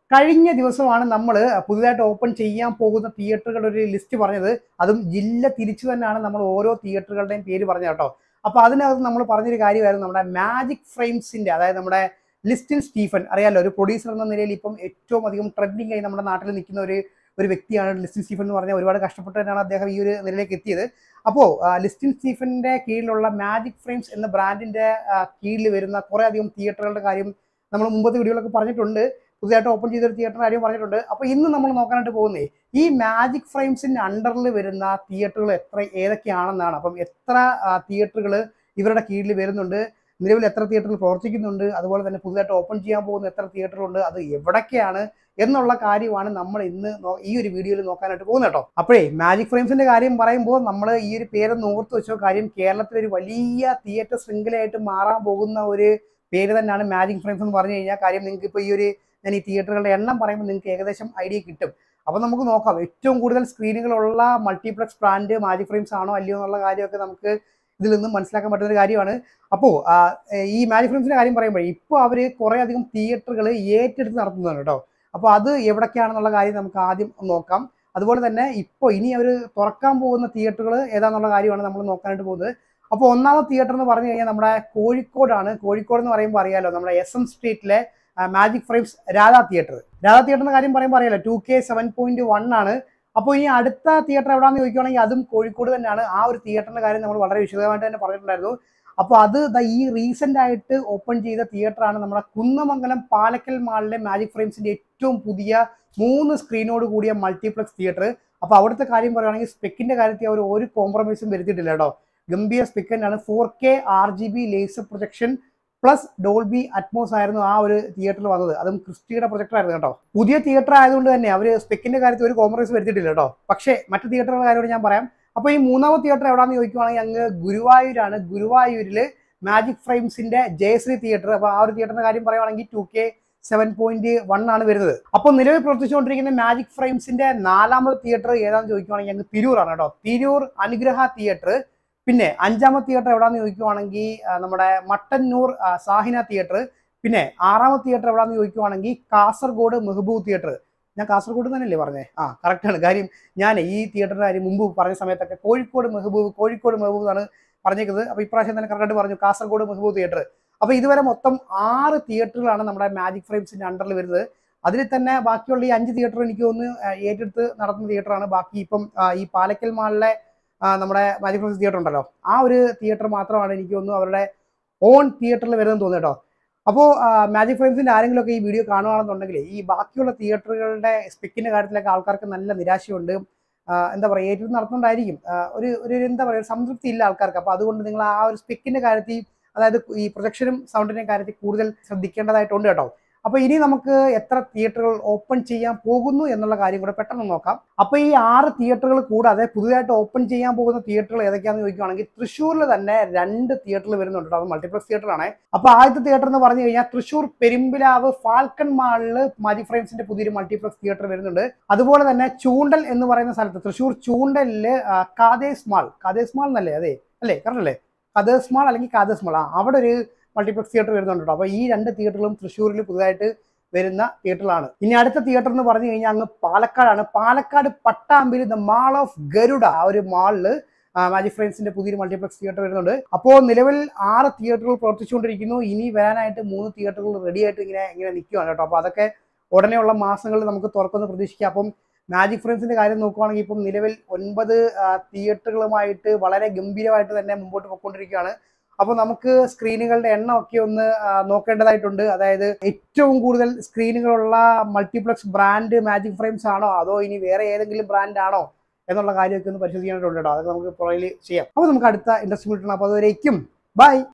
കഴിഞ്ഞ ദിവസമാണ് നമ്മൾ പുതുതായിട്ട് ഓപ്പൺ ചെയ്യാൻ പോകുന്ന തിയേറ്ററുകളുടെ ഒരു ലിസ്റ്റ് പറഞ്ഞത് അതും ജില്ല തിരിച്ചു തന്നെയാണ് നമ്മൾ ഓരോ തിയേറ്ററുകളുടെയും പേര് പറഞ്ഞത് കേട്ടോ അപ്പോൾ അതിനകത്ത് നമ്മൾ പറഞ്ഞൊരു കാര്യമായിരുന്നു നമ്മുടെ മാജിക് ഫ്രെയിംസിന്റെ അതായത് നമ്മുടെ ലിസ്റ്റിൻ സ്റ്റീഫൻ അറിയാലോ ഒരു പ്രൊഡ്യൂസർ എന്ന നിലയിൽ ഇപ്പം ഏറ്റവും അധികം ട്രെൻഡിങ് ആയി നമ്മുടെ നാട്ടിൽ നിൽക്കുന്ന ഒരു ഒരു വ്യക്തിയാണ് ലിസ്റ്റിൻ സ്റ്റീഫൻ എന്ന് പറഞ്ഞാൽ ഒരുപാട് കഷ്ടപ്പെട്ടിട്ടാണ് അദ്ദേഹം ഈ ഒരു നിലയിലേക്ക് എത്തിയത് അപ്പോൾ ലിസ്റ്റിൻ സ്റ്റീഫന്റെ കീഴിലുള്ള മാജിക് ഫ്രെയിംസ് എന്ന ബ്രാൻഡിന്റെ കീഴിൽ വരുന്ന കുറേ അധികം തിയേറ്ററുകളുടെ കാര്യം നമ്മൾ മുമ്പത്തെ വീഡിയോകളൊക്കെ പറഞ്ഞിട്ടുണ്ട് പുതിയതായിട്ട് ഓപ്പൺ ചെയ്തൊരു തിയേറ്ററിന്റെ കാര്യം പറഞ്ഞിട്ടുണ്ട് അപ്പോൾ ഇന്ന് നമ്മൾ നോക്കാനായിട്ട് പോകുന്നേ ഈ മാജിക് ഫ്രെയിംസിന്റെ അണ്ടറിൽ വരുന്ന തിയേറ്ററുകൾ എത്ര ഏതൊക്കെയാണെന്നാണ് അപ്പം എത്ര തിയേറ്ററുകൾ ഇവരുടെ കീഴിൽ വരുന്നുണ്ട് നിലവിൽ എത്ര തിയേറ്ററിൽ പ്രവർത്തിക്കുന്നുണ്ട് അതുപോലെ തന്നെ പുതുതായിട്ട് ഓപ്പൺ ചെയ്യാൻ പോകുന്ന എത്ര തിയേറ്ററുണ്ട് അത് എവിടൊക്കെയാണ് എന്നുള്ള കാര്യമാണ് നമ്മൾ ഇന്ന് നോ- ഈ ഒരു വീഡിയോയിൽ നോക്കാനായിട്ട് പോകുന്നത് കേട്ടോ അപ്പോഴേ മാജിക് ഫ്രെയിംസിന്റെ കാര്യം പറയുമ്പോൾ നമ്മൾ ഈ ഒരു പേരൊന്ന് ഓർത്ത് വെച്ചോ കാര്യം കേരളത്തിലെ ഒരു വലിയ തിയേറ്റർ ശൃംഖലയായിട്ട് മാറാൻ പോകുന്ന ഒരു പേര് തന്നെയാണ് മാജിക് ഫ്രെയിംസ് എന്ന് പറഞ്ഞു കഴിഞ്ഞാൽ കാര്യം നിങ്ങൾക്ക് ഇപ്പോൾ ഈ ഒരു ഞാൻ ഈ തിയേറ്ററുകളുടെ എണ്ണം പറയുമ്പോൾ നിങ്ങൾക്ക് ഏകദേശം ഐഡിയ കിട്ടും അപ്പോൾ നമുക്ക് നോക്കാം ഏറ്റവും കൂടുതൽ സ്ക്രീനുകളുള്ള മൾട്ടിപ്ലക്സ് ബ്രാൻഡ് മാജിക് ഫ്രെയിംസ് ആണോ അല്ലയോ എന്നുള്ള കാര്യമൊക്കെ നമുക്ക് ഇതിൽ നിന്നും മനസ്സിലാക്കാൻ പറ്റുന്ന ഒരു കാര്യമാണ് അപ്പോൾ ഈ മാജിക് ഫ്രെയിംസിന്റെ കാര്യം പറയുമ്പോൾ ഇപ്പോൾ അവർ കുറേ അധികം തിയേറ്ററുകൾ ഏറ്റെടുത്ത് നടത്തുന്നതാണ് കേട്ടോ അപ്പോൾ അത് എവിടൊക്കെയാണെന്നുള്ള കാര്യം നമുക്ക് ആദ്യം നോക്കാം അതുപോലെ തന്നെ ഇപ്പോൾ ഇനി അവർ തുറക്കാൻ പോകുന്ന തിയേറ്ററുകൾ ഏതാണെന്നുള്ള കാര്യമാണ് നമ്മൾ നോക്കാനായിട്ട് പോകുന്നത് അപ്പോൾ ഒന്നാമത്തെ തിയേറ്റർ എന്ന് പറഞ്ഞു കഴിഞ്ഞാൽ നമ്മുടെ കോഴിക്കോടാണ് കോഴിക്കോട് എന്ന് പറയുമ്പോൾ അറിയാലോ നമ്മുടെ എസ് എം സ്ട്രീറ്റിലെ magic frames Radha theatre Radha തിയേറ്ററിന്റെ കാര്യം പറയുമ്പോൾ അറിയാലോ two K seven point one ആണ് അപ്പോൾ ഇനി അടുത്ത തിയേറ്റർ എവിടെയാണെന്ന് ചോദിക്കുകയാണെങ്കിൽ അതും കോഴിക്കോട് തന്നെയാണ് ആ ഒരു തിയേറ്ററിന്റെ കാര്യം നമ്മൾ വളരെ വിശദമായിട്ട് തന്നെ പറഞ്ഞിട്ടുണ്ടായിരുന്നു അപ്പോൾ അത് ദാ ഈ റീസെന്റ് ആയിട്ട് ഓപ്പൺ ചെയ്ത തിയേറ്ററാണ് നമ്മുടെ കുന്നമംഗലം പാലക്കൽ മാളിലെ മാജിക് ഫ്രെയിംസിന്റെ ഏറ്റവും പുതിയ മൂന്ന് സ്ക്രീനോട് കൂടിയ മൾട്ടിപ്ലക്സ് തിയേറ്റർ അപ്പോൾ അവിടുത്തെ കാര്യം പറയുകയാണെങ്കിൽ സ്പെക്കിന്റെ കാര്യത്തിൽ അവർ ഒരു കോംപ്രമൈസും വരുത്തിയിട്ടില്ല കേട്ടോ ഗംഭീര സ്പെക്ക് തന്നെയാണ് four K R G B laser projection plus Dolby Atmos ആയിരുന്നു ആ ഒരു തിയേറ്ററിൽ വന്നത് അതും ക്രിസ്റ്റിയുടെ പ്രൊജക്ടർ ആയിരുന്നു കേട്ടോ പുതിയ തിയേറ്റർ ആയതുകൊണ്ട് തന്നെ അവർ സ്പെക്കിന്റെ കാര്യത്തിൽ ഒരു കോംപ്രമൈസ് വരുത്തിയിട്ടില്ല കേട്ടോ പക്ഷേ മറ്റു തിയേറ്ററുകളുടെ കാര്യമാണ് ഞാൻ പറയാം അപ്പോൾ ഈ മൂന്നാമത്തെ തിയേറ്റർ എവിടെയാണെന്ന് ചോദിക്കുവാണെങ്കിൽ അങ്ങ് ഗുരുവായൂരാണ് ഗുരുവായൂരിൽ മാജിക് ഫ്രെയിംസിന്റെ ജയശ്രീ തിയേറ്റർ അപ്പോൾ ആ ഒരു തിയേറ്ററിന്റെ കാര്യം പറയുവാണെങ്കിൽ two K seven point one ആണ് വരുന്നത് അപ്പോൾ നിലവിൽ പ്രവർത്തിച്ചുകൊണ്ടിരിക്കുന്ന മാജിക് ഫ്രെയിംസിന്റെ നാലാമത്തെ തിയേറ്റർ ഏതാണെന്ന് ചോദിക്കുവാണെങ്കിൽ അങ്ങ് തിരൂറാണ് കേട്ടോ തിരൂർ അനുഗ്രഹ തിയേറ്റർ പിന്നെ അഞ്ചാമത്തെ തിയേറ്റർ എവിടെയാണെന്ന് ചോദിക്കുവാണെങ്കിൽ ആ, നമ്മുടെ മട്ടന്നൂർ ആ, സാഹിന തിയേറ്റർ പിന്നെ ആറാമത്തെ തിയേറ്റർ എവിടെയാണെന്ന് ചോദിക്കുവാണെങ്കിൽ കാസർഗോഡ് മെഹബൂബ് തിയേറ്റർ ഞാൻ കാസർഗോഡ് തന്നെയല്ലേ പറഞ്ഞേ ആ കറക്റ്റാണ് കാര്യം ഞാൻ ഈ തിയേറ്ററിന്റെ കാര്യം മുമ്പ് പറഞ്ഞ സമയത്തൊക്കെ കോഴിക്കോട് മെഹബൂബ് കോഴിക്കോട് മെഹബൂബ് എന്നാണ് പറഞ്ഞേക്കുന്നത് അപ്പോൾ ഇപ്രാവശ്യം തന്നെ കറക്റ്റായിട്ട് പറഞ്ഞു കാസർഗോഡ് മെഹബൂബ് തിയേറ്റർ അപ്പോൾ ഇതുവരെ മൊത്തം ആറ് തിയേറ്ററുകളാണ് നമ്മുടെ മാജിക് ഫ്രെയിംസിന്റെ അണ്ടറിൽ വരുന്നത് അതിൽ തന്നെ ബാക്കിയുള്ള ഈ അഞ്ച് തിയേറ്റർ എനിക്ക് ഒന്ന് ഏറ്റെടുത്ത് നടത്തുന്ന തിയേറ്ററാണ് ബാക്കി ഇപ്പം ആ, ഈ പാലക്കൽ മാളിലെ ആ, നമ്മുടെ മാജിക് ഫ്രെയിംസ് തിയേറ്റർ ഉണ്ടല്ലോ ആ ഒരു തിയേറ്റർ മാത്രമാണ് എനിക്ക് തോന്നുന്നു അവരുടെ ഓൺ തിയേറ്ററിൽ വരുന്നത് തോന്നുന്നു കേട്ടോ അപ്പോൾ മാജിക് ഫ്രെയിംസിന്റെ ആരെങ്കിലുമൊക്കെ ഈ വീഡിയോ കാണുകയാണെന്നുണ്ടെങ്കിൽ ഈ ബാക്കിയുള്ള തിയേറ്ററുകളുടെ സ്പെക്കിന്റെ കാര്യത്തിലൊക്കെ ആൾക്കാർക്ക് നല്ല നിരാശയുണ്ട് ആ, എന്താ പറയുക ഏറ്റെടുത്ത് നടത്തുന്നുണ്ടായിരിക്കും ആ, ഒരു ഒരു എന്താ പറയുക ഒരു സംതൃപ്തി ഇല്ല ആൾക്കാർക്ക് അപ്പോൾ അതുകൊണ്ട് നിങ്ങൾ ആ ഒരു സ്പെക്കിന്റെ കാര്യത്തിൽ അതായത് ഈ പ്രൊജക്ഷനും സൗണ്ടിന്റെയും കാര്യത്തിൽ കൂടുതൽ ശ്രദ്ധിക്കേണ്ടതായിട്ടുണ്ട് കേട്ടോ അപ്പോൾ ഇനി നമുക്ക് എത്ര തിയേറ്ററുകൾ ഓപ്പൺ ചെയ്യാൻ പോകുന്നു എന്നുള്ള കാര്യം കൂടെ പെട്ടെന്ന് നോക്കാം അപ്പോൾ ഈ ആറ് തിയേറ്ററുകൾ കൂടാതെ പുതുതായിട്ട് ഓപ്പൺ ചെയ്യാൻ പോകുന്ന തിയേറ്ററുകൾ ഏതൊക്കെയാണെന്ന് ചോദിക്കുകയാണെങ്കിൽ തൃശ്ശൂരിൽ തന്നെ രണ്ട് തിയേറ്ററിൽ വരുന്നുണ്ട് കേട്ടോ. അത് മൾട്ടിപ്ലക്സ് തിയേറ്റർ ആണ് അപ്പോൾ ആദ്യത്തെ തിയേറ്റർ എന്ന് പറഞ്ഞു കഴിഞ്ഞാൽ തൃശ്ശൂർ പെരുമ്പിലാവ് ഫാൽക്കൺ മാളിൽ മാജിക് ഫ്രെയിംസിന്റെ പുതിയൊരു മൾട്ടിപ്ലക്സ് തിയേറ്റർ വരുന്നുണ്ട് അതുപോലെ തന്നെ ചൂണ്ടൽ എന്ന് പറയുന്ന സ്ഥലത്ത് തൃശ്ശൂർ ചൂണ്ടലില് ആ, കാതേസ് മാൾ കാതേസ് മാൾ എന്നല്ലേ അതെ അല്ലേ കറക്റ്റ് അല്ലേ കതേസ് മാൾ അല്ലെങ്കിൽ കാതേസ് മാൾ ആ അവിടെ ഒരു മൾട്ടിപ്ലക്സ് തിയേറ്റർ വരുന്നുണ്ട് കേട്ടോ അപ്പോൾ ഈ രണ്ട് തിയേറ്ററുകളും തൃശ്ശൂരിൽ പുതുതായിട്ട് വരുന്ന തിയേറ്ററിലാണ് ഇനി അടുത്ത തിയേറ്റർ എന്ന് പറഞ്ഞു കഴിഞ്ഞാൽ അങ്ങ് പാലക്കാടാണ് പാലക്കാട് പട്ടാമ്പിൽ ദ മാൾ ഓഫ് ഗരുഡ ആ ഒരു മാളില് മാജിക് ഫ്രെയിംസിന്റെ പുതിയൊരു മൾട്ടിപ്ലക്സ് തിയേറ്റർ വരുന്നുണ്ട് അപ്പോൾ നിലവിൽ ആറ് തിയേറ്ററുകൾ പ്രവർത്തിച്ചുകൊണ്ടിരിക്കുന്നു ഇനി വരാനായിട്ട് മൂന്ന് തിയേറ്ററുകൾ റെഡി ആയിട്ട് ഇങ്ങനെ ഇങ്ങനെ നിൽക്കുകയാണ് കേട്ടോ അപ്പോൾ അതൊക്കെ ഉടനെയുള്ള മാസങ്ങളിൽ നമുക്ക് തുറക്കുമെന്ന് പ്രതീക്ഷിക്കാം അപ്പം മാജിക് ഫ്രെയിംസിന്റെ കാര്യം നോക്കുവാണെങ്കിൽ ഇപ്പം നിലവിൽ ഒൻപത് ആ, തിയേറ്ററുകളുമായിട്ട് വളരെ ഗംഭീരമായിട്ട് തന്നെ മുമ്പോട്ട് പോയിക്കൊണ്ടിരിക്കുകയാണ് അപ്പോൾ നമുക്ക് സ്ക്രീനുകളുടെ എണ്ണം ഒക്കെ ഒന്ന് ആ, നോക്കേണ്ടതായിട്ടുണ്ട് അതായത് ഏറ്റവും കൂടുതൽ സ്ക്രീനുകളുള്ള മൾട്ടിപ്ലക്സ് ബ്രാൻഡ് മാജിക് ഫ്രെയിംസ് ആണോ അതോ ഇനി വേറെ ഏതെങ്കിലും ബ്രാൻഡ് ആണോ എന്നുള്ള കാര്യമൊക്കെ ഒന്ന് പരിശോധിക്കേണ്ടതുണ്ട് കേട്ടോ അതൊക്കെ നമുക്ക് പുറകിൽ ചെയ്യാം അപ്പോൾ നമുക്ക് അടുത്ത ഇൻട്രസ്റ്റ് കിട്ടണം അപ്പോൾ അതുവരേക്കും ബൈ